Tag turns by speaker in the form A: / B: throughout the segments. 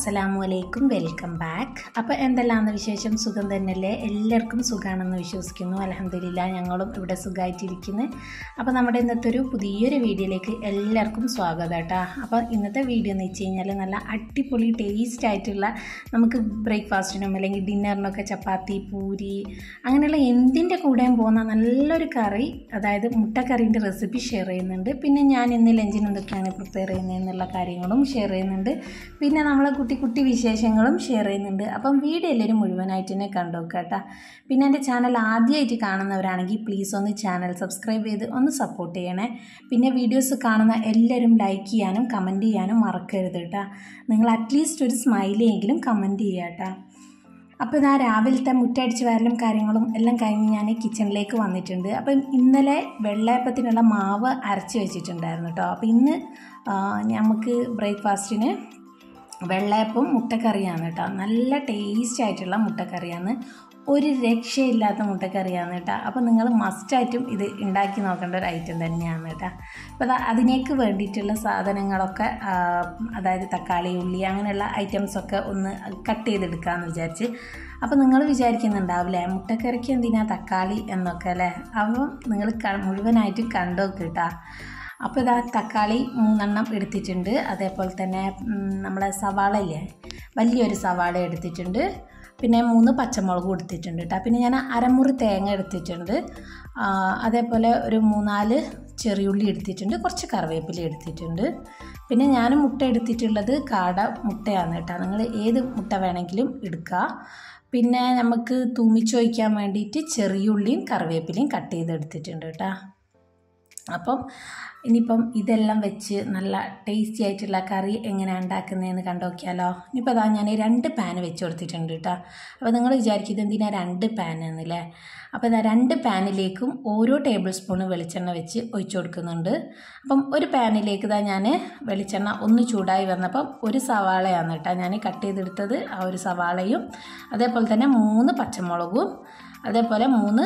A: അസ്സലാമു അലൈക്കും welcome back അപ്പോൾ എന്തെല്ലാമെന്ന് വിശേഷം സുഖം തന്നെയല്ലേ എല്ലാവർക്കും സുഖമാണെന്ന് വിശ്വസിക്കുന്നു അലഹമില്ല ഞങ്ങളും ഇവിടെ സുഖമായിട്ടിരിക്കുന്നു അപ്പോൾ നമ്മുടെ ഇന്നത്തെ ഒരു പുതിയൊരു വീഡിയോയിലേക്ക് എല്ലാവർക്കും സ്വാഗതം കേട്ടോ അപ്പോൾ ഇന്നത്തെ വീഡിയോ എന്ന് വെച്ച് കഴിഞ്ഞാൽ നല്ല അടിപൊളി ടേസ്റ്റ് ആയിട്ടുള്ള നമുക്ക് ബ്രേക്ക്ഫാസ്റ്റിനും അല്ലെങ്കിൽ ഡിന്നറിനൊക്കെ ചപ്പാത്തി പൂരി അങ്ങനെയുള്ള എന്തിൻ്റെ കൂടെയും പോകുന്ന നല്ലൊരു കറി അതായത് മുട്ടക്കറീൻ്റെ റെസിപ്പി ഷെയർ ചെയ്യുന്നുണ്ട് പിന്നെ ഞാൻ ഇന്ന് ലഞ്ചിന് എന്തൊക്കെയാണ് പ്രിപ്പയർ ചെയ്യുന്നതെന്നുള്ള കാര്യങ്ങളും ഷെയർ ചെയ്യുന്നുണ്ട് പിന്നെ നമ്മളെ കുട്ടി കുട്ടി വിശേഷങ്ങളും ഷെയർ ചെയ്യുന്നുണ്ട് അപ്പം വീഡിയോ എല്ലാവരും മുഴുവനായിട്ട് തന്നെ കണ്ടു കേട്ടോ പിന്നെ എൻ്റെ ചാനൽ ആദ്യമായിട്ട് കാണുന്നവരാണെങ്കിൽ പ്ലീസ് ഒന്ന് ചാനൽ സബ്സ്ക്രൈബ് ചെയ്ത് ഒന്ന് സപ്പോർട്ട് ചെയ്യണേ പിന്നെ വീഡിയോസ് കാണുന്ന എല്ലാവരും ലൈക്ക് ചെയ്യാനും കമൻറ്റ് ചെയ്യാനും മറക്കരുത് കേട്ടോ നിങ്ങൾ അറ്റ്ലീസ്റ്റ് ഒരു സ്മൈലെങ്കിലും കമൻറ്റ് ചെയ്യുക കേട്ടോ അപ്പോൾ ഇതാ രാവിലത്തെ മുറ്റടിച്ച് വരലും കാര്യങ്ങളും എല്ലാം കഴിഞ്ഞ് ഞാൻ കിച്ചണിലേക്ക് വന്നിട്ടുണ്ട് അപ്പം ഇന്നലെ വെള്ളയപ്പത്തിനുള്ള മാവ് അരച്ച് വെച്ചിട്ടുണ്ടായിരുന്നു കേട്ടോ അപ്പോൾ ഇന്ന് നമുക്ക് ബ്രേക്ക്ഫാസ്റ്റിന് വെള്ളയപ്പം മുട്ടക്കറിയാണ് കേട്ടോ നല്ല ടേസ്റ്റ് ആയിട്ടുള്ള മുട്ടക്കറിയാണ് ഒരു രക്ഷയില്ലാത്ത മുട്ടക്കറിയാണ് കേട്ടോ അപ്പോൾ നിങ്ങൾ മസ്റ്റായിട്ടും ഇത് ഉണ്ടാക്കി നോക്കേണ്ട ഒരു ഐറ്റം തന്നെയാണ് കേട്ടോ അപ്പോൾ അതിനേക്ക് വേണ്ടിയിട്ടുള്ള സാധനങ്ങളൊക്കെ അതായത് തക്കാളി ഉള്ളി അങ്ങനെയുള്ള ഐറ്റംസൊക്കെ ഒന്ന് കട്ട് ചെയ്തെടുക്കാമെന്ന് വിചാരിച്ച് അപ്പോൾ നിങ്ങൾ വിചാരിക്കുന്നുണ്ടാവില്ലേ മുട്ടക്കറിക്ക് എന്തിനാ തക്കാളി എന്നൊക്കെ അല്ലേ അപ്പം നിങ്ങൾ മുഴുവനായിട്ട് കണ്ടോക്ക് കേട്ടോ അപ്പോൾ ഇതാ തക്കാളി മൂന്നെണ്ണം എടുത്തിട്ടുണ്ട് അതേപോലെ തന്നെ നമ്മളെ സവാള ഇല്ലേ വലിയൊരു സവാള എടുത്തിട്ടുണ്ട് പിന്നെ മൂന്ന് പച്ചമുളകും എടുത്തിട്ടുണ്ട് കേട്ടോ പിന്നെ ഞാൻ അരമുറി തേങ്ങ എടുത്തിട്ടുണ്ട് അതേപോലെ ഒരു മൂന്നാല് ചെറിയുള്ളി എടുത്തിട്ടുണ്ട് കുറച്ച് കറിവേപ്പില എടുത്തിട്ടുണ്ട് പിന്നെ ഞാൻ മുട്ട എടുത്തിട്ടുള്ളത് കാട മുട്ടയാണ് കേട്ടോ നിങ്ങൾ ഏത് മുട്ട വേണമെങ്കിലും എടുക്കുക പിന്നെ നമുക്ക് തൂമിച്ചൊഴിക്കാൻ വേണ്ടിയിട്ട് ചെറിയുള്ളിയും കറിവേപ്പിലയും കട്ട് ചെയ്തെടുത്തിട്ടുണ്ട് കേട്ടോ അപ്പം ഇനിയിപ്പം ഇതെല്ലാം വെച്ച് നല്ല ടേസ്റ്റി ആയിട്ടുള്ള കറി എങ്ങനെയാണ് ഉണ്ടാക്കുന്നതെന്ന് കണ്ടോക്കിയാലോ ഇനിയിപ്പോൾ അതാ ഞാൻ രണ്ട് പാൻ വെച്ച് കൊടുത്തിട്ടുണ്ട് കേട്ടോ അപ്പോൾ നിങ്ങൾ വിചാരിക്കുന്നത് എന്തിനാ രണ്ട് പാൻ എന്നല്ലേ അപ്പോൾ ഇതാ രണ്ട് പാനിലേക്കും ഓരോ ടേബിൾ സ്പൂൺ വെളിച്ചെണ്ണ വെച്ച് ഒഴിച്ചു കൊടുക്കുന്നുണ്ട് അപ്പം ഒരു പാനിലേക്ക് ഇതാ ഞാൻ വെളിച്ചെണ്ണ ഒന്ന് ചൂടായി വന്നപ്പം ഒരു സവാളയാണ് കേട്ടോ ഞാൻ കട്ട് ചെയ്തെടുത്തത് ആ ഒരു സവാളയും അതേപോലെ തന്നെ മൂന്ന് പച്ചമുളകും അതേപോലെ മൂന്ന്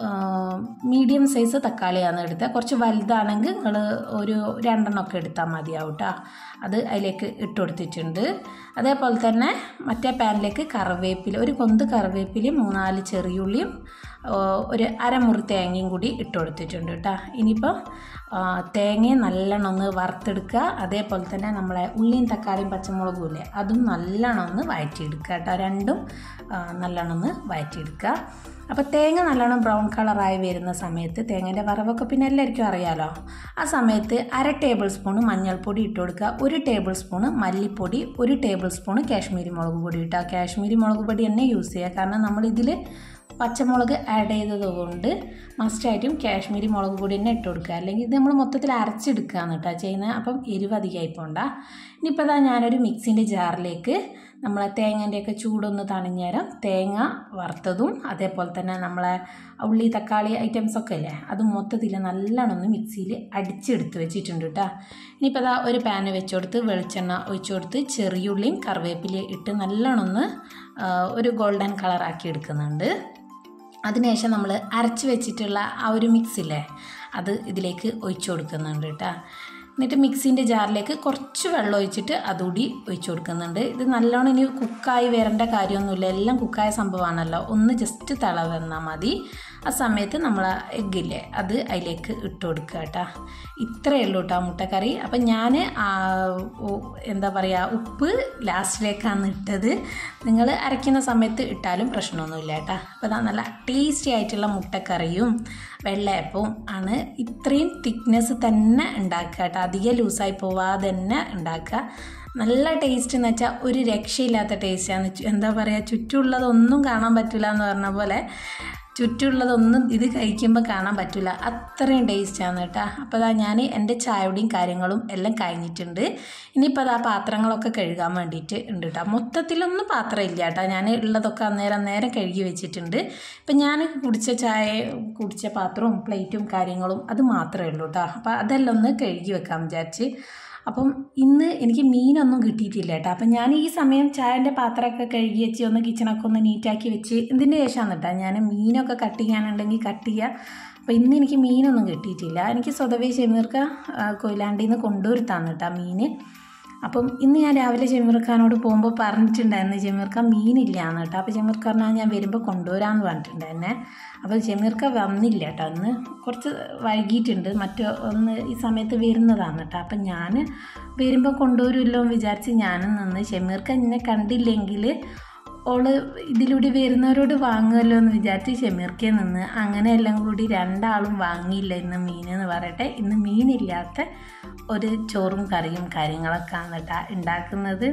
A: മീഡിയം സൈസ് തക്കാളിയാണ് എടുത്തത് കുറച്ച് വലുതാണെങ്കിൽ നിങ്ങൾ ഒരു രണ്ടെണ്ണമൊക്കെ എടുത്താൽ മതിയാവും കേട്ടോ അത് അതിലേക്ക് ഇട്ട് കൊടുത്തിട്ടുണ്ട് അതേപോലെ തന്നെ മറ്റേ പാനിലേക്ക് കറിവേപ്പില ഒരു കൊന്ത് കറിവേപ്പിലയും മൂന്നാല് ചെറിയുള്ളിയും ഒരു അരമുറി തേങ്ങയും കൂടി ഇട്ട് കൊടുത്തിട്ടുണ്ട് കേട്ടോ ഇനിയിപ്പോൾ തേങ്ങയും നല്ലോണം ഒന്ന് വറുത്തെടുക്കുക അതേപോലെ തന്നെ നമ്മളെ ഉള്ളിയും തക്കാളിയും പച്ചമുളകും ഇല്ലേ അതും നല്ലോണം ഒന്ന് വഴറ്റിയെടുക്കുക കേട്ടോ രണ്ടും നല്ലോണം ഒന്ന് വഴറ്റിയെടുക്കുക അപ്പോൾ തേങ്ങ നല്ലോണം ബ്രൗൺ കളറായി വരുന്ന സമയത്ത് തേങ്ങേൻ്റെ വറവൊക്കെ പിന്നെ എല്ലാവർക്കും അറിയാലോ ആ സമയത്ത് അര ടേബിൾ സ്പൂൺ മഞ്ഞൾപ്പൊടി ഇട്ട് കൊടുക്കുക ഒരു ടേബിൾ സ്പൂൺ മല്ലിപ്പൊടി ഒരു ടേബിൾ സ്പൂൺ കാശ്മീരി മുളക് പൊടി ഇട്ടുക കാശ്മീരി മുളക് പൊടി തന്നെ യൂസ് ചെയ്യുക കാരണം നമ്മളിതിൽ പച്ചമുളക് ആഡ് ചെയ്തത് കൊണ്ട് മസ്റ്റായിട്ടും കാശ്മീരി മുളക് പൊടി തന്നെ ഇട്ട് കൊടുക്കുക അല്ലെങ്കിൽ ഇത് നമ്മൾ മൊത്തത്തിൽ അരച്ചെടുക്കുകയാണ് കേട്ടോ ചെയ്യുന്നത് അപ്പം എരിവ് അധികമായി പോണ്ട ഇനിയിപ്പോൾ ഇതാ ഞാനൊരു മിക്സിൻ്റെ ജാറിലേക്ക് നമ്മളെ തേങ്ങേൻ്റെയൊക്കെ ചൂടൊന്ന് തണിഞ്ഞേരം തേങ്ങ വറുത്തതും അതേപോലെ തന്നെ നമ്മളെ ഉള്ളി തക്കാളി ഐറ്റംസൊക്കെ ഇല്ലേ അത് മൊത്തത്തിൽ നല്ലോണം ഒന്ന് മിക്സിയിൽ അടിച്ചെടുത്ത് വെച്ചിട്ടുണ്ട് കേട്ടോ ഇനിയിപ്പോൾ അതാ ഒരു പാന് വെച്ച് കൊടുത്ത് വെളിച്ചെണ്ണ ഒഴിച്ചു കൊടുത്ത് ചെറിയുള്ളിയും കറിവേപ്പിലയും ഇട്ട് നല്ലോണം ഒന്ന് ഒരു ഗോൾഡൻ കളറാക്കി എടുക്കുന്നുണ്ട് അതിനുശേഷം നമ്മൾ അരച്ച് വെച്ചിട്ടുള്ള ആ ഒരു മിക്സില്ലേ അത് ഇതിലേക്ക് ഒഴിച്ചു കൊടുക്കുന്നുണ്ട് കേട്ടോ എന്നിട്ട് മിക്സിൻ്റെ ജാറിലേക്ക് കുറച്ച് വെള്ളം ഒഴിച്ചിട്ട് അതുകൂടി ഒഴിച്ചു കൊടുക്കുന്നുണ്ട് ഇത് നല്ലോണം ഇനി കുക്കായി വരേണ്ട കാര്യമൊന്നുമില്ല എല്ലാം കുക്കായ സംഭവമാണല്ലോ ഒന്ന് ജസ്റ്റ് തിള വന്നാൽ മതി ആ സമയത്ത് നമ്മൾ എഗ്ഗില്ലേ അത് അതിലേക്ക് ഇട്ട് കൊടുക്കുക കേട്ടോ ഇത്രയേ ഉള്ളൂ കേട്ടോ മുട്ടക്കറി അപ്പം ഞാൻ എന്താ പറയുക ഉപ്പ് ലാസ്റ്റിലേക്കാണ് ഇട്ടത് നിങ്ങൾ അരയ്ക്കുന്ന സമയത്ത് ഇട്ടാലും പ്രശ്നമൊന്നുമില്ല കേട്ടോ അപ്പോൾ നല്ല ടേസ്റ്റി ആയിട്ടുള്ള മുട്ടക്കറിയും വെള്ളയപ്പവും ആണ് ഇത്രയും തിക്നെസ് തന്നെ ഉണ്ടാക്കുക കേട്ടോ അധികം ലൂസായി പോവാതെ തന്നെ ഉണ്ടാക്കുക നല്ല ടേസ്റ്റ് എന്ന് വെച്ചാൽ ഒരു രക്ഷയില്ലാത്ത ടേസ്റ്റാണ് എന്താ പറയുക ചുറ്റുമുള്ളതൊന്നും കാണാൻ പറ്റില്ല എന്ന് പറഞ്ഞ പോലെ ചുറ്റുമുള്ളതൊന്നും ഇത് കഴിക്കുമ്പോൾ കാണാൻ പറ്റില്ല അത്രയും ടേസ്റ്റാണ് കേട്ടോ അപ്പോൾ അതാ ഞാൻ എൻ്റെ ചായയുടെയും കാര്യങ്ങളും എല്ലാം കഴിഞ്ഞിട്ടുണ്ട് ഇനിയിപ്പോൾ അതാ പാത്രങ്ങളൊക്കെ കഴുകാൻ വേണ്ടിയിട്ട് ഉണ്ട് കേട്ടോ മൊത്തത്തിലൊന്നും പാത്രം ഇല്ല കേട്ടോ ഞാൻ ഉള്ളതൊക്കെ അന്നേരം അന്നേരം കഴുകി വെച്ചിട്ടുണ്ട് ഇപ്പം ഞാൻ കുടിച്ച ചായ കുടിച്ച പാത്രവും പ്ലേറ്റും കാര്യങ്ങളും അത് മാത്രമേ ഉള്ളൂ കേട്ടോ അപ്പോൾ അതെല്ലാം ഒന്ന് കഴുകി വെക്കാൻ വിചാരിച്ച് അപ്പം ഇന്ന് എനിക്ക് മീനൊന്നും കിട്ടിയിട്ടില്ല കേട്ടോ അപ്പം ഞാൻ ഈ സമയം ചായൻ്റെ പാത്രമൊക്കെ കഴുകി വെച്ച് ഒന്ന് കിച്ചണൊക്കെ ഒന്ന് നീറ്റാക്കി വെച്ച് ഇതിൻ്റെ ശേഷമാണ് കേട്ടോ ഞാൻ മീനൊക്കെ കട്ട് ചെയ്യാനുണ്ടെങ്കിൽ കട്ട് ചെയ്യുക അപ്പോൾ ഇന്ന് എനിക്ക് മീനൊന്നും കിട്ടിയിട്ടില്ല എനിക്ക് സ്വതവേ ചെമീർക്ക കൊയിലാണ്ടിൽ നിന്ന് കൊണ്ടുവരുത്താണ് കേട്ടോ മീൻ അപ്പം ഇന്ന് ഞാൻ രാവിലെ ജമീർഖാനോട് പോകുമ്പോൾ പറഞ്ഞിട്ടുണ്ടായിരുന്നു ജമീർഖാൻ മീനില്ല എന്ന് കേട്ടോ അപ്പോൾ ജമീർഖാറിനാ ഞാൻ വരുമ്പോൾ കൊണ്ടുവരാമെന്ന് പറഞ്ഞിട്ടുണ്ടായിരുന്നെ അപ്പോൾ ജമീർക്ക വന്നില്ല കേട്ടോ അന്ന് കുറച്ച് വൈകിയിട്ടുണ്ട് മറ്റോ ഒന്ന് ഈ സമയത്ത് വരുന്നതാണ് കേട്ടോ അപ്പം ഞാൻ വരുമ്പോൾ കൊണ്ടുവരുമല്ലോ എന്ന് വിചാരിച്ച് ഞാനും നിന്ന് ഷമീർക്ക എന്നെ കണ്ടില്ലെങ്കിൽ ഓള് ഇതിലൂടെ വരുന്നവരോട് വാങ്ങുമല്ലോ എന്ന് വിചാരിച്ച് ഷമീർക്കെ നിന്ന് അങ്ങനെ എല്ലാം കൂടി രണ്ടാളും വാങ്ങിയില്ല ഇന്ന് മീൻ എന്ന് പറയട്ടെ ഇന്ന് മീനില്ലാത്ത ഒരു ചോറും കറിയും കാര്യങ്ങളൊക്കെ ആണ് കേട്ടോ ഉണ്ടാക്കുന്നത്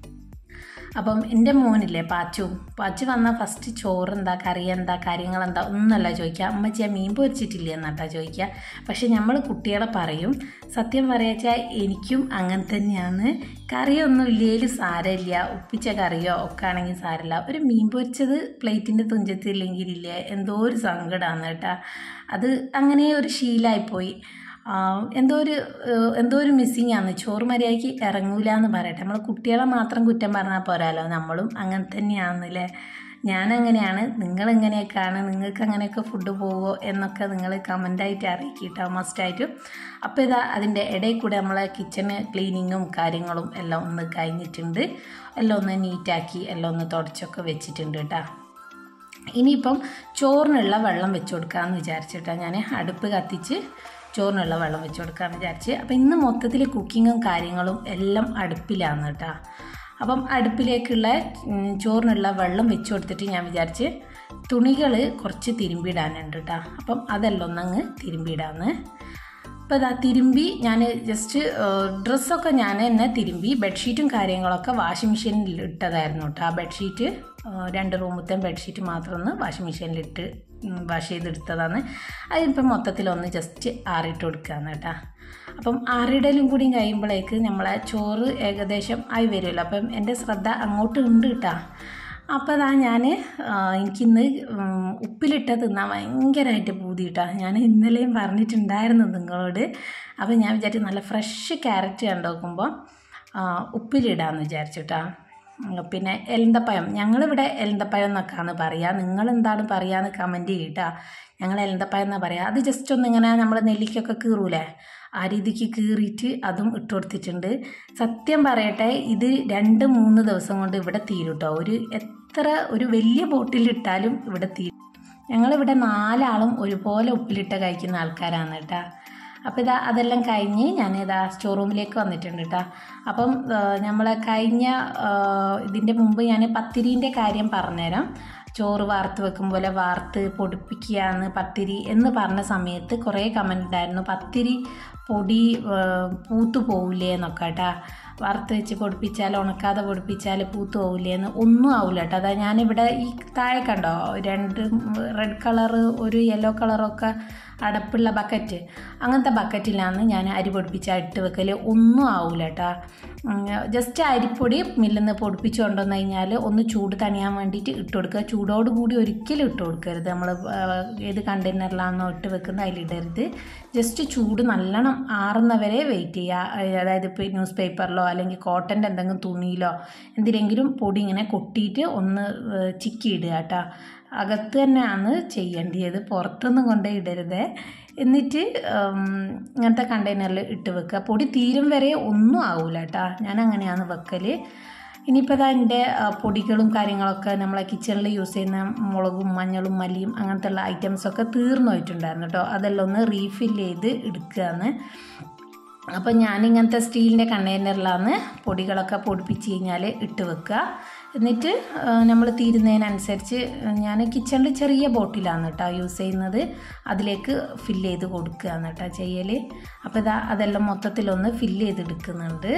A: അപ്പം എൻ്റെ മോനില്ലേ പാച്ചു പാച്ചു വന്നാൽ ഫസ്റ്റ് ചോറ് എന്താ കറി എന്താ കാര്യങ്ങൾ എന്താ ഒന്നല്ല ചോദിക്കുക അമ്മച്ചി ആ മീൻ പൊരിച്ചിട്ടില്ല എന്നാട്ടാ ചോദിക്കുക പക്ഷെ നമ്മൾ കുട്ടികളെ പറയും സത്യം പറയാച്ചാൽ എനിക്കും അങ്ങനെ തന്നെയാണ് കറിയൊന്നും ഇല്ലേലും സാരമില്ല ഉപ്പിച്ച കറിയോ ഒക്കെ ആണെങ്കിൽ സാരമില്ല ഒരു മീൻ പൊരിച്ചത് പ്ലേറ്റിൻ്റെ തുഞ്ചത്തില്ലെങ്കിലില്ലേ എന്തോ ഒരു സങ്കടമാണ് കേട്ടാ അത് അങ്ങനെ ഒരു ശീലമായിപ്പോയി എന്തോ ഒരു എന്തോ ഒരു മിസ്സിങ് ആണ് ചോറ് മര്യാദയ്ക്ക് ഇറങ്ങൂല എന്ന് പറയട്ടെ നമ്മൾ കുട്ടികളെ മാത്രം കുറ്റം പറഞ്ഞാൽ പോരാലോ നമ്മളും അങ്ങനെ തന്നെയാണെന്നല്ലേ ഞാനങ്ങനെയാണ് നിങ്ങളെങ്ങനെയൊക്കെയാണ് നിങ്ങൾക്ക് അങ്ങനെയൊക്കെ ഫുഡ് പോകുമോ എന്നൊക്കെ നിങ്ങൾ കമൻ്റായിട്ട് അറിയിക്കിട്ടോ മസ്റ്റായിട്ടും അപ്പോൾ ഇതാ അതിൻ്റെ ഇടയിൽ കൂടെ നമ്മളെ കിച്ചണ് ക്ലീനിങ്ങും കാര്യങ്ങളും എല്ലാം ഒന്ന് കഴിഞ്ഞിട്ടുണ്ട് എല്ലാം ഒന്ന് നീറ്റാക്കി എല്ലാം ഒന്ന് തുടച്ചൊക്കെ വെച്ചിട്ടുണ്ട് കേട്ടോ ഇനിയിപ്പം ചോറിനുള്ള വെള്ളം വെച്ച് കൊടുക്കാമെന്ന് വിചാരിച്ചിട്ടാണ് ഞാൻ അടുപ്പ് കത്തിച്ച് ചോറിനുള്ള വെള്ളം വെച്ച് കൊടുക്കാമെന്ന് വിചാരിച്ച് അപ്പം ഇന്ന് മൊത്തത്തിൽ കുക്കിങ്ങും കാര്യങ്ങളും എല്ലാം അടുപ്പിലാണ് കേട്ടോ അപ്പം അടുപ്പിലേക്കുള്ള ചോറിനുള്ള വെള്ളം വെച്ച് കൊടുത്തിട്ട് ഞാൻ വിചാരിച്ച് തുണികൾ കുറച്ച് തിരുമ്പിയിടാനുണ്ട് കേട്ടോ അപ്പം അതെല്ലാം ഒന്നങ്ങ് തിരുമ്പിയിടാന്ന് അപ്പോൾ ഇതാ തിരുമ്പി ഞാൻ ജസ്റ്റ് ഡ്രസ്സൊക്കെ ഞാൻ തന്നെ തിരുമ്പി ബെഡ്ഷീറ്റും കാര്യങ്ങളൊക്കെ വാഷിംഗ് മെഷീനിൽ ഇട്ടതായിരുന്നു കേട്ടോ ആ ബെഡ്ഷീറ്റ് രണ്ട് റൂമത്തെ ബെഡ്ഷീറ്റ് മാത്രം ഒന്ന് വാഷിംഗ് മെഷീനിലിട്ട് വാഷ് ചെയ്തെടുത്തതാണ് അതിപ്പം മൊത്തത്തിലൊന്ന് ജസ്റ്റ് ആറിയിട്ട് കൊടുക്കുകയാണ് കേട്ടോ അപ്പം ആറിടലും കൂടി കഴിയുമ്പോഴേക്ക് നമ്മളെ ചോറ് ഏകദേശം ആയി വരുമല്ലോ അപ്പം എൻ്റെ ശ്രദ്ധ അങ്ങോട്ട് ഉണ്ട് കേട്ടോ അപ്പോൾ അതാ ഞാൻ എനിക്കിന്ന് ഉപ്പിലിട്ട തിന്നാൻ ഭയങ്കരമായിട്ട് പൂതിയിട്ടാ ഞാൻ ഇന്നലെയും പറഞ്ഞിട്ടുണ്ടായിരുന്നു നിങ്ങളോട് അപ്പോൾ ഞാൻ വിചാരിച്ചു നല്ല ഫ്രഷ് ക്യാരറ്റ് കണ്ടുനോക്കുമ്പോൾ ഉപ്പിലിടാമെന്ന് വിചാരിച്ചുട്ടാ പിന്നെ എലന്തപ്പഴം ഞങ്ങളിവിടെ എലന്തപ്പഴം എന്നൊക്കെയാണ് പറയുക നിങ്ങൾ എന്താണ് പറയുകയെന്ന് കമൻറ്റ് ചെയ്യട്ടാ ഞങ്ങൾ എലന്തപ്പഴം എന്നാണ് പറയുക അത് ജസ്റ്റ് ഒന്ന് ഇങ്ങനെ നമ്മൾ നെല്ലിക്കൊക്കെ കീറൂലേ ആ രീതിക്ക് കീറിയിട്ട് അതും ഇട്ട് കൊടുത്തിട്ടുണ്ട് സത്യം പറയട്ടെ ഇത് രണ്ട് മൂന്ന് ദിവസം കൊണ്ട് ഇവിടെ തീരും കേട്ടോ ഒരു എത്ര ഒരു വലിയ ബോട്ടിലിട്ടാലും ഇവിടെ തീരും ഞങ്ങളിവിടെ നാലാളും ഒരുപോലെ ഉപ്പിലിട്ട് കഴിക്കുന്ന ആൾക്കാരാണ് കേട്ടോ അപ്പോൾ ഇതാ അതെല്ലാം കഴിഞ്ഞ് ഞാൻ ഇതാ സ്റ്റോർ റൂമിലേക്ക് വന്നിട്ടുണ്ട് കേട്ടോ അപ്പം നമ്മൾ കഴിഞ്ഞ ഇതിൻ്റെ മുമ്പ് ഞാൻ പത്തിരീൻ്റെ കാര്യം പറഞ്ഞുതരാം ചോറ് വാർത്ത് വെക്കും പോലെ വാർത്ത് പൊടിപ്പിക്കുക എന്ന് പത്തിരി എന്ന് പറഞ്ഞ സമയത്ത് കുറേ കമൻ്റ് ഉണ്ടായിരുന്നു പത്തിരി പൊടി പൂത്തു പോവില്ലേ എന്നൊക്കെ കേട്ടോ വറുത്ത് വെച്ച് പൊടിപ്പിച്ചാൽ ഉണക്കാതെ പൊടിപ്പിച്ചാൽ പൂത്ത് പോവില്ലേ എന്ന് ഒന്നും ആവില്ല കേട്ടോ അതാ ഞാനിവിടെ ഈ താഴെ കണ്ടോ രണ്ട് റെഡ് കളറ് ഒരു യെല്ലോ കളറൊക്കെ അടപ്പുള്ള ബക്കറ്റ് അങ്ങനത്തെ ബക്കറ്റിലാണ് ഞാൻ അരി പൊടിപ്പിച്ച ഇട്ട് വെക്കൽ ഒന്നും ആവില്ല കേട്ടോ ജസ്റ്റ് അരിപ്പൊടി മില്ലിൽ നിന്ന് പൊടിപ്പിച്ച് കൊണ്ടുവന്നു കഴിഞ്ഞാൽ ഒന്ന് ചൂട് തണിയാൻ വേണ്ടിയിട്ട് ഇട്ട് കൊടുക്കുക ചൂടോട് കൂടി ഒരിക്കലും ഇട്ട് കൊടുക്കരുത് നമ്മൾ ഏത് കണ്ടെയ്നറിലാണോ ഇട്ട് വെക്കുന്നത് അതിലിടരുത് ജസ്റ്റ് ചൂട് നല്ലോണം ആറുന്നവരെ വെയിറ്റ് ചെയ്യുക അതായത് ഇപ്പോൾ ന്യൂസ് പേപ്പറിലോ അല്ലെങ്കിൽ കോട്ടൻ്റെ എന്തെങ്കിലും തുണിയിലോ എന്തിനെങ്കിലും പൊടി ഇങ്ങനെ കൊട്ടിയിട്ട് ഒന്ന് ചിക്കി ഇടുക കേട്ടോ അകത്ത് തന്നെയാണ് ചെയ്യേണ്ടത് പുറത്തൊന്നും കൊണ്ടേ ഇടരുത് എന്നിട്ട് ഇങ്ങനത്തെ കണ്ടെയ്നറിൽ ഇട്ട് വെക്കുക പൊടി തീരും വരെ ഒന്നും ആവില്ല കേട്ടോ ഞാൻ അങ്ങനെയാണ് വെക്കൽ ഇനിയിപ്പോൾ ഇതാ എൻ്റെ പൊടികളും കാര്യങ്ങളൊക്കെ നമ്മളെ കിച്ചണിൽ യൂസ് ചെയ്യുന്ന മുളകും മഞ്ഞളും മല്ലിയും അങ്ങനത്തെ ഉള്ള ഐറ്റംസൊക്കെ തീർന്നു പോയിട്ടുണ്ടായിരുന്നു കേട്ടോ അതെല്ലാം ഒന്ന് റീഫിൽ ചെയ്ത് എടുക്കുകയാണ് അപ്പോൾ ഞാനിങ്ങനത്തെ സ്റ്റീലിൻ്റെ കണ്ടെയ്നറിലാണ് പൊടികളൊക്കെ പൊടിപ്പിച്ച് കഴിഞ്ഞാൽ ഇട്ട് വെക്കുക എന്നിട്ട് നമ്മൾ തീരുന്നതിനനുസരിച്ച് ഞാൻ കിച്ചണിൽ ചെറിയ ബോട്ടിലാണ് കേട്ടോ യൂസ് ചെയ്യുന്നത് അതിലേക്ക് ഫില്ല് ചെയ്ത് കൊടുക്കുകയാണ് കേട്ടോ ചെയ്യൽ അപ്പോൾ ഇതാ അതെല്ലാം മൊത്തത്തിലൊന്ന് ഫില്ല് ചെയ്തെടുക്കുന്നുണ്ട്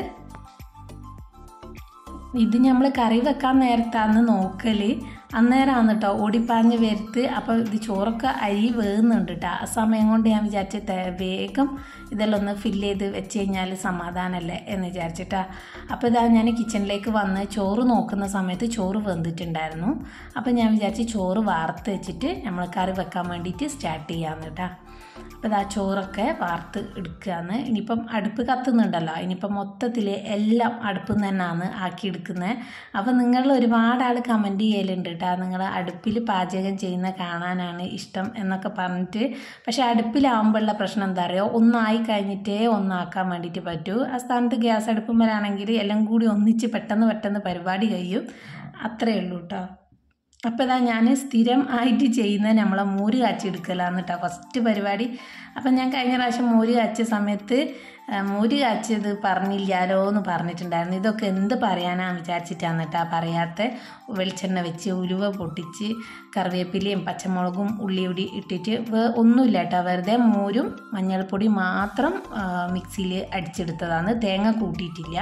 A: ഇത് നമ്മൾ കറി വെക്കാൻ നേരത്താണ് നോക്കൽ അന്നേരമാണ് കേട്ടോ ഓടിപ്പാഞ്ഞ് വരുത്ത് അപ്പോൾ ഇത് ചോറൊക്കെ അരി വേകുന്നുണ്ട് കേട്ടോ ആ സമയം കൊണ്ട് ഞാൻ വിചാരിച്ചിട്ട് വേഗം ഇതെല്ലാം ഒന്ന് ഫില്ല് ചെയ്ത് വെച്ച് കഴിഞ്ഞാൽ സമാധാനമല്ലേ എന്ന് വിചാരിച്ചിട്ടാ അപ്പോൾ ഇതാ ഞാൻ കിച്ചണിലേക്ക് വന്ന് ചോറ് നോക്കുന്ന സമയത്ത് ചോറ് വെന്തിട്ടുണ്ടായിരുന്നു അപ്പോൾ ഞാൻ വിചാരിച്ച് ചോറ് വാർത്ത് വെച്ചിട്ട് നമ്മൾ കറി വെക്കാൻ വേണ്ടിയിട്ട് സ്റ്റാർട്ട് ചെയ്യാമെന്ന് കേട്ടോ അപ്പോൾ ഇതാ ചോറൊക്കെ വാർത്ത് എടുക്കുകയാണ് ഇനിയിപ്പം അടുപ്പ് കത്തുന്നുണ്ടല്ലോ ഇനിയിപ്പം മൊത്തത്തിൽ എല്ലാം അടുപ്പിൽ നിന്ന് തന്നെയാണ് ആക്കി എടുക്കുന്നത് അപ്പോൾ നിങ്ങൾ ഒരുപാട് ആൾ കമൻറ്റ് ചെയ്യലുണ്ട് കേട്ടോ നിങ്ങൾ അടുപ്പിൽ പാചകം ചെയ്യുന്ന കാണാനാണ് ഇഷ്ടം എന്നൊക്കെ പറഞ്ഞിട്ട് പക്ഷേ അടുപ്പിലാവുമ്പോഴുള്ള പ്രശ്നം എന്താ പറയുക ഒന്നായി കഴിഞ്ഞിട്ടേ ഒന്നാക്കാൻ വേണ്ടിയിട്ട് പറ്റൂ ആ സ്ഥാനത്ത് ഗ്യാസ് അടുപ്പുമ്മലാണെങ്കിൽ എല്ലാം കൂടി ഒന്നിച്ച് പെട്ടെന്ന് പെട്ടെന്ന് പരിപാടി കഴിയും അത്രയേ ഉള്ളൂ കേട്ടോ അപ്പോൾ ഇതാ ഞാൻ സ്ഥിരം ആയിട്ട് ചെയ്യുന്ന നമ്മളെ മോര് കാച്ചി എടുക്കലാന്ന് കേട്ടോ ഫസ്റ്റ് പരിപാടി അപ്പം ഞാൻ കഴിഞ്ഞ പ്രാവശ്യം മോര് കാച്ചിയ സമയത്ത് ആ, മോര് കാച്ചിയത് പറഞ്ഞില്ലാലോ എന്ന് പറഞ്ഞിട്ടുണ്ടായിരുന്നു ഇതൊക്കെ എന്ത് പറയാനാണ് വിചാരിച്ചിട്ടാണ് കേട്ടോ പറയാത്ത വെളിച്ചെണ്ണ വെച്ച് ഉലുവ പൊട്ടിച്ച് കറിവേപ്പിലയും പച്ചമുളകും ഉള്ളിയൊടി ഇട്ടിട്ട് വേ- ഒന്നുമില്ല കേട്ടോ വെറുതെ മോരും മഞ്ഞൾപ്പൊടി മാത്രം മിക്സിയിൽ അടിച്ചെടുത്തതാണ് തേങ്ങ കൂട്ടിയിട്ടില്ല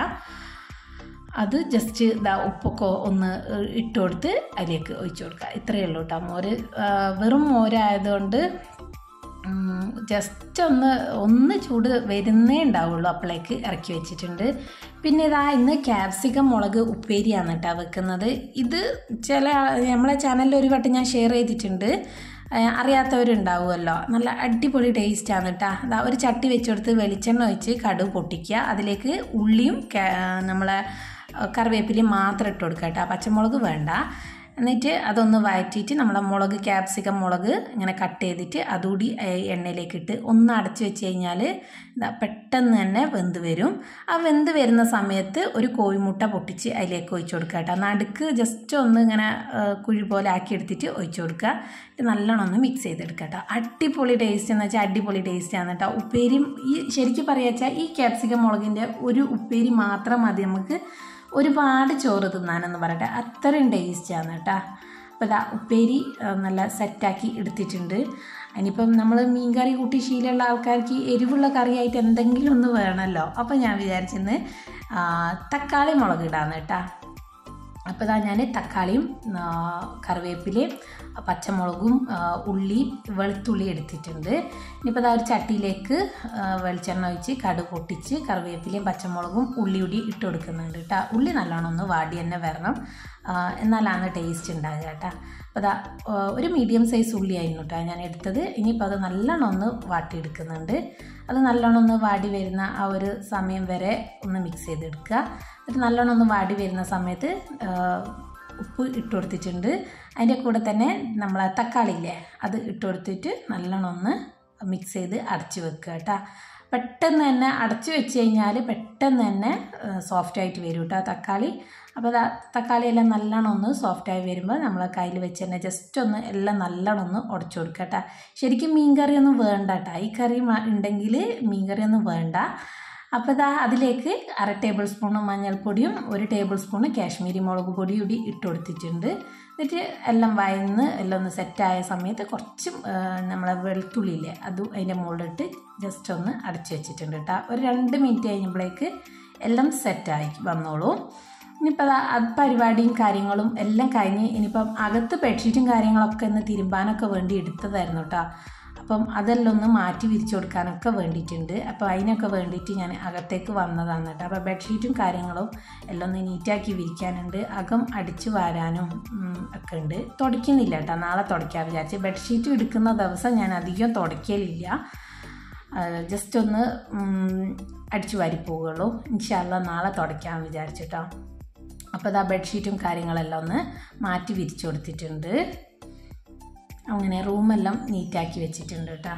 A: അത് ജസ്റ്റ് ഇതാ ഉപ്പൊക്കെ ഒന്ന് ഇട്ട് കൊടുത്ത് അതിലേക്ക് ഒഴിച്ചു കൊടുക്കുക ഇത്രയേ ഉള്ളൂ കേട്ടോ മോര് ആ, വെറും മോരായതുകൊണ്ട് ജസ്റ്റ് ഒന്ന് ഒന്ന് ചൂട് വരുന്നേ ഉണ്ടാവുള്ളൂ അപ്പോഴേക്ക് ഇറക്കി വെച്ചിട്ടുണ്ട് പിന്നെ ഇതാ ഇന്ന് ക്യാപ്സിക്കം മുളക് ഉപ്പേരിയാണ് കേട്ടോ വെക്കുന്നത് ഇത് ചില നമ്മളെ ചാനലിൽ ഒരു വട്ടം ഞാൻ ഷെയർ ചെയ്തിട്ടുണ്ട് ആ, അറിയാത്തവരുണ്ടാവുമല്ലോ നല്ല അടിപൊളി ടേസ്റ്റാണ് കേട്ടോ അതാ ഒരു ചട്ടി വെച്ചെടുത്ത് വെളിച്ചെണ്ണ ഒഴിച്ച് കടുക് പൊട്ടിക്കുക അതിലേക്ക് ഉള്ളിയും കാ- നമ്മളെ കറിവേപ്പിലയും മാത്രം ഇട്ട് കൊടുക്കുക കേട്ടോ പച്ചമുളക് വേണ്ട എന്നിട്ട് അതൊന്ന് വഴറ്റിയിട്ട് നമ്മളെ മുളക് ക്യാപ്സിക്കം മുളക് ഇങ്ങനെ കട്ട് ചെയ്തിട്ട് അതുകൂടി ഏ- എണ്ണയിലേക്ക് ഇട്ട് ഒന്ന് അടച്ചു വെച്ച് കഴിഞ്ഞാൽ ഇതാ പെട്ടെന്ന് തന്നെ വെന്ത് വരും ആ വെന്ത് വരുന്ന സമയത്ത് ഒരു കോഴിമുട്ട പൊട്ടിച്ച് അതിലേക്ക് ഒഴിച്ചു കൊടുക്കുക കേട്ടോ നടുക്ക് ജസ്റ്റ് ഒന്ന് ഇങ്ങനെ ആ, കുഴി പോലെ ആക്കി എടുത്തിട്ട് ഒഴിച്ചു കൊടുക്കുക എന്നിട്ട് നല്ലോണം ഒന്ന് മിക്സ് ചെയ്തെടുക്കുക കേട്ടോ അടിപൊളി ടേസ്റ്റ് എന്ന് വെച്ചാൽ അടിപൊളി ടേസ്റ്റാണ് കേട്ടോ ഉപ്പേരിയും ഈ ശരിക്കും പറയുക വെച്ചാൽ ഈ ക്യാപ്സിക്കം മുളകിൻ്റെ ഒരു ഉപ്പേരി മാത്രം മതി നമുക്ക് ഒരുപാട് ചോറ് തിന്നാനെന്ന് പറയട്ടെ അത്രയും ടേസ്റ്റാണ് കേട്ടോ അപ്പോൾ ഇതാ ഉപ്പേരി ആ, നല്ല സെറ്റാക്കി എടുത്തിട്ടുണ്ട് ഇനിയിപ്പം നമ്മൾ മീൻ കറി കൂട്ടി ശീലമുള്ള ആൾക്കാർക്ക് എരിവുള്ള കറിയായിട്ട് എന്തെങ്കിലും ഒന്ന് വേണമല്ലോ അപ്പോൾ ഞാൻ വിചാരിച്ചിന്ന് ആ, തക്കാളി മുളക് ഇടാന്ന് കേട്ടോ അപ്പോൾ ഇതാ ഞാൻ തക്കാളിയും ആ, കറിവേപ്പിലയും പച്ചമുളകും ആ, ഉള്ളി വെളുത്തുള്ളി എടുത്തിട്ടുണ്ട് ഇനിയിപ്പോൾ ഇതാ ഒരു ചട്ടിയിലേക്ക് ആ, വെളിച്ചെണ്ണ ഒഴിച്ച് കടുക് പൊട്ടിച്ച് കറിവേപ്പിലയും പച്ചമുളകും ഉള്ളി കൂടി ഇട്ട് കൊടുക്കുന്നുണ്ട് കേട്ടോ ഉള്ളി നല്ലോണം ഒന്ന് വാടി തന്നെ വരണം ആ, എന്നാലാണ് ടേസ്റ്റ് ഉണ്ടാകുക കേട്ടോ അപ്പോൾ അതാ ഒരു മീഡിയം സൈസ് ഉള്ളിയായിരുന്നു കേട്ടോ ഞാൻ എടുത്തത് ഇനിയിപ്പോൾ അത് നല്ലോണം ഒന്ന് വാട്ടിയെടുക്കുന്നുണ്ട് അത് നല്ലോണം ഒന്ന് വാടി വരുന്ന ആ ഒരു സമയം വരെ ഒന്ന് മിക്സ് ചെയ്തെടുക്കുക എന്നിട്ട് നല്ലോണം ഒന്ന് വാടി വരുന്ന സമയത്ത് ആ, ഉപ്പ് ഇട്ട് കൊടുത്തിട്ടുണ്ട് അതിൻ്റെ കൂടെ തന്നെ നമ്മൾ തക്കാളി ഇല്ലേ അത് ഇട്ട് കൊടുത്തിട്ട് നല്ലോണം ഒന്ന് മിക്സ് ചെയ്ത് അടച്ച് വെക്കുക കേട്ടോ പെട്ടെന്ന് തന്നെ അടച്ച് വെച്ച് കഴിഞ്ഞാൽ പെട്ടെന്ന് തന്നെ സോഫ്റ്റ് ആയിട്ട് വരും കേട്ടോ തക്കാളി അപ്പോൾ ദാ തക്കാളി എല്ലാം നല്ലോണം ഒന്ന് സോഫ്റ്റായി വരുമ്പോൾ നമ്മൾ കയ്യിൽ വെച്ച് തന്നെ ജസ്റ്റ് ഒന്ന് എല്ലാം നല്ലോണം ഒന്ന് ഉടച്ചു കൊടുക്കുക കേട്ടോ ശരിക്കും മീൻ കറിയൊന്നും വേണ്ട കേട്ടോ ഈ കറി മ- ഉണ്ടെങ്കിൽ മീൻ കറിയൊന്നും വേണ്ട അപ്പോൾ ഇതാ അതിലേക്ക് അര ടേബിൾ സ്പൂണ് മഞ്ഞൾപ്പൊടിയും ഒരു ടേബിൾ സ്പൂണ് കാശ്മീരി മുളക് പൊടിയും കൂടി ഇട്ട് കൊടുത്തിട്ടുണ്ട് എന്നിട്ട് എല്ലാം വയന്ന് എല്ലാം ഒന്ന് സെറ്റായ സമയത്ത് കുറച്ച് ആ, നമ്മളെ വെളുത്തുള്ളിയില്ലേ അതും അതിൻ്റെ മുകളിലിട്ട് ജസ്റ്റ് ഒന്ന് അടച്ചു വെച്ചിട്ടുണ്ട് കേട്ടോ ഒരു രണ്ട് മിനിറ്റ് കഴിഞ്ഞപ്പോഴേക്ക് എല്ലാം സെറ്റായി വന്നോളൂ ഇനിയിപ്പോൾ അതാ അത് പരിപാടിയും കാര്യങ്ങളും എല്ലാം കഴിഞ്ഞ് ഇനിയിപ്പം അകത്ത് ബെഡ്ഷീറ്റും കാര്യങ്ങളൊക്കെ ഒന്ന് തിരുമ്പാനൊക്കെ വേണ്ടി എടുത്തതായിരുന്നു കേട്ടോ അപ്പം അതെല്ലാം ഒന്ന് മാറ്റി വിരിച്ചു കൊടുക്കാനൊക്കെ വേണ്ടിയിട്ടുണ്ട് അപ്പോൾ അതിനൊക്കെ വേണ്ടിയിട്ട് ഞാൻ അകത്തേക്ക് വന്നതാണ് കേട്ടോ അപ്പോൾ ബെഡ്ഷീറ്റും കാര്യങ്ങളും എല്ലാം ഒന്ന് നീറ്റാക്കി വിരിക്കാനുണ്ട് അകം അടിച്ചു വാരാനും ഉം, ഒക്കെ ഉണ്ട് തുടയ്ക്കുന്നില്ല കേട്ടോ നാളെ തുടയ്ക്കാൻ വിചാരിച്ച് ബെഡ്ഷീറ്റ് എടുക്കുന്ന ദിവസം ഞാൻ അധികം തുടയ്ക്കലില്ല ജസ്റ്റ് ഒന്ന് ഉം, അടിച്ചു വാരി പോവുകയുള്ളൂ ഇൻഷാല്ല നാളെ തുടയ്ക്കാൻ വിചാരിച്ചിട്ടോ അപ്പോൾ ഇതാ ബെഡ്ഷീറ്റും കാര്യങ്ങളെല്ലാം ഒന്ന് മാറ്റി വിരിച്ചു കൊടുത്തിട്ടുണ്ട് അങ്ങനെ റൂമെല്ലാം നീറ്റാക്കി വെച്ചിട്ടുണ്ട് കേട്ടോ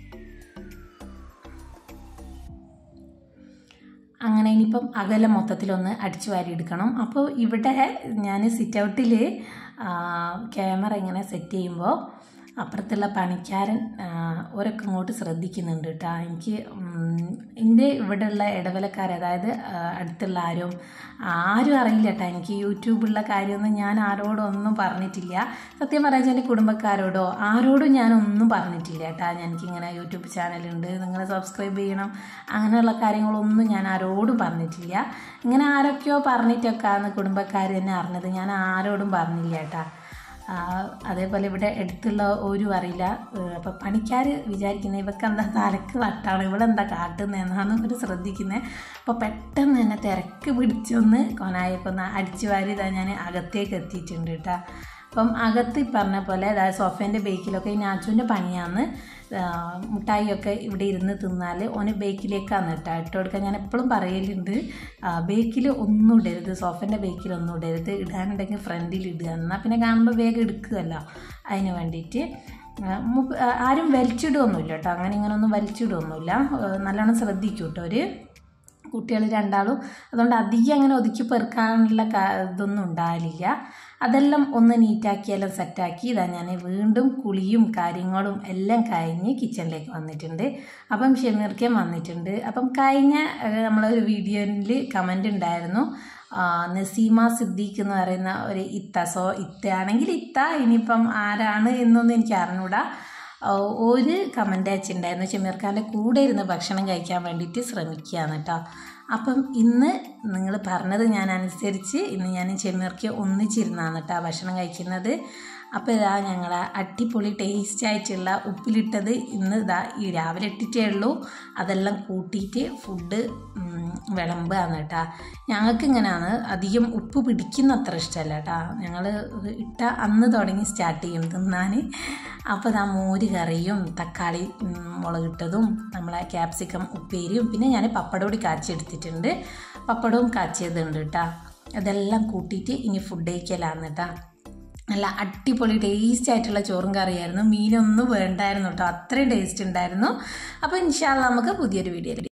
A: അങ്ങനെ ഇനിയിപ്പം അകലം മൊത്തത്തിലൊന്ന് അടിച്ചു വാരി എടുക്കണം അപ്പോൾ ഇവിടെ ഞാൻ സിറ്റ് ഔട്ടിൽ ക്യാമറ ഇങ്ങനെ സെറ്റ് ചെയ്യുമ്പോൾ അപ്പുറത്തുള്ള പണിക്കാരൻ ആ, ഓരൊക്കെ ഇങ്ങോട്ട് ശ്രദ്ധിക്കുന്നുണ്ട് കേട്ടോ എനിക്ക് ഉം, എൻ്റെ ഇവിടെയുള്ള ഇടവലക്കാർ അതായത് ആ, അടുത്തുള്ള ആരും ആരും അറിയില്ല കേട്ടോ എനിക്ക് യൂട്യൂബുള്ള കാര്യമൊന്നും ഞാൻ ആരോടും ഒന്നും പറഞ്ഞിട്ടില്ല സത്യം പറയാൻ എൻ്റെ കുടുംബക്കാരോടോ ആരോടും ഞാനൊന്നും പറഞ്ഞിട്ടില്ല കേട്ടോ എനിക്കിങ്ങനെ യൂട്യൂബ് ചാനലുണ്ട് നിങ്ങൾ സബ്സ്ക്രൈബ് ചെയ്യണം അങ്ങനെയുള്ള കാര്യങ്ങളൊന്നും ഞാൻ ആരോടും പറഞ്ഞിട്ടില്ല ഇങ്ങനെ ആരൊക്കെയോ പറഞ്ഞിട്ടൊക്കെയാണ് കുടുംബക്കാർ തന്നെ അറിഞ്ഞത് ഞാൻ ആരോടും പറഞ്ഞില്ല കേട്ടോ ആ, അതേപോലെ ഇവിടെ അടുത്തുള്ള ഒരു അറിയില്ല അപ്പം പണിക്കാർ വിചാരിക്കുന്നത് ഇവക്ക് എന്താ തലക്ക് വട്ടാണ് ഇവളെന്താ കാട്ടുന്നതെന്നാണ് ഇവർ ശ്രദ്ധിക്കുന്നത് അപ്പോൾ പെട്ടെന്ന് തന്നെ തിരക്ക് പിടിച്ചൊന്ന് കൊനായൊക്കെ ഒന്ന് അടിച്ചു വാരി ഇതാ ഞാൻ അകത്തേക്ക് എത്തിയിട്ടുണ്ട് കേട്ടോ അപ്പം അകത്ത് ഈ പറഞ്ഞ പോലെ അതായത് സോഫേൻ്റെ ബേക്കിലൊക്കെ ഈ നാച്ചുവിൻ്റെ പണിയാന്ന് ആ, മുട്ടായിയൊക്കെ ഇവിടെ ഇരുന്ന് തിന്നാൽ ഓന് ബേക്കിലേക്കാണ് ഇട്ടാ ഇട്ട് കൊടുക്കാൻ ഞാൻ എപ്പോഴും പറയലുണ്ട് ബേക്കിൽ ഒന്നും ഇടരുത് സോഫേൻ്റെ ബേക്കിൽ ഒന്നും ഇടരുത് ഇടാനുണ്ടെങ്കിൽ ഫ്രണ്ടിൽ ഇടുക എന്നാൽ പിന്നെ കാണുമ്പോൾ വേഗം എടുക്കുകയല്ലോ അതിന് വേണ്ടിയിട്ട് ആ, മുപ്പ- ആ, ആരും വലിച്ചിടുകയൊന്നുമില്ല കേട്ടോ അങ്ങനെ ഇങ്ങനെ ഒന്നും വലിച്ചിടുകയൊന്നുമില്ല ആ, നല്ലോണം ശ്രദ്ധിക്കും കേട്ടോ ഒരു കുട്ടികൾ രണ്ടാളും അതുകൊണ്ട് അധികം അങ്ങനെ ഒതുക്കി പെറുക്കാനുള്ള കാ- ഇതൊന്നും ഉണ്ടാവില്ല അതെല്ലാം ഒന്ന് നീറ്റാക്കിയെല്ലാം സെറ്റാക്കി ഇതാ ഞാൻ വീണ്ടും കുളിയും കാര്യങ്ങളും എല്ലാം കഴിഞ്ഞ് കിച്ചണിലേക്ക് വന്നിട്ടുണ്ട് അപ്പം ഷെമീർക്കൻ വന്നിട്ടുണ്ട് അപ്പം കഴിഞ്ഞ ഏഹ്, നമ്മളൊരു വീഡിയോയിൽ കമൻ്റ് ഉണ്ടായിരുന്നു ആ, നസീമ സിദ്ദീഖ് എന്ന് പറയുന്ന ഒരു ഇത്ത സോ ഇത്തയാണെങ്കിൽ ഇത്ത ഇനിയിപ്പം ആരാണ് എന്നൊന്നും എനിക്ക് അറിഞ്ഞൂടാ ആ, ഒരു കമൻ്റ് അയച്ചിട്ടുണ്ടായിരുന്നു ഷമീർ ഖാൻ്റെ കൂടെ ഇരുന്ന് ഭക്ഷണം കഴിക്കാൻ വേണ്ടിയിട്ട് ശ്രമിക്കുകയാണ് കേട്ടോ അപ്പം ഇന്ന് നിങ്ങൾ പറഞ്ഞത് ഞാൻ അനുസരിച്ച് ഇന്ന് ഞാൻ ഷമീർക്ക് ഒന്നിച്ചിരുന്നാണ് കേട്ടോ ഭക്ഷണം കഴിക്കുന്നത് അപ്പോൾ ഇതാ ഞങ്ങൾ അടിപൊളി ടേസ്റ്റ് ആയിട്ടുള്ള ഉപ്പിലിട്ടത് ഇന്ന് ഇതാ ഈ രാവിലെ ഇട്ടിട്ടേ ഉള്ളൂ അതെല്ലാം കൂട്ടിയിട്ട് ഫുഡ് വിളമ്പാണ് കേട്ടോ ഞങ്ങൾക്ക് ഇങ്ങനെയാണ് അധികം ഉപ്പ് പിടിക്കുന്ന അത്ര ഇഷ്ടമല്ല കേട്ടോ ഞങ്ങൾ ഇട്ട അന്ന് തുടങ്ങി സ്റ്റാർട്ട് ചെയ്യും തിന്നാൻ അപ്പോൾ ഇതാ മോര് കറിയും തക്കാളി ഉം, മുളകിട്ടതും നമ്മളെ ക്യാപ്സിക്കം ഉപ്പേരിയും പിന്നെ ഞാൻ പപ്പടം കൂടി കാച്ചെടുത്തിട്ടുണ്ട് പപ്പടവും കാച്ചിയതുണ്ട് കേട്ടോ അതെല്ലാം കൂട്ടിയിട്ട് ഇനി ഫുഡ് കഴിക്കലാന്ന് കേട്ടോ നല്ല അടിപൊളി ടേസ്റ്റ് ആയിട്ടുള്ള ചോറും കറിയായിരുന്നു മീനൊന്നും വേണ്ടായിരുന്നു കേട്ടോ അത്രയും ടേസ്റ്റ് ഉണ്ടായിരുന്നു അപ്പോൾ ഇൻഷാല്ല നമുക്ക് പുതിയൊരു വീഡിയോ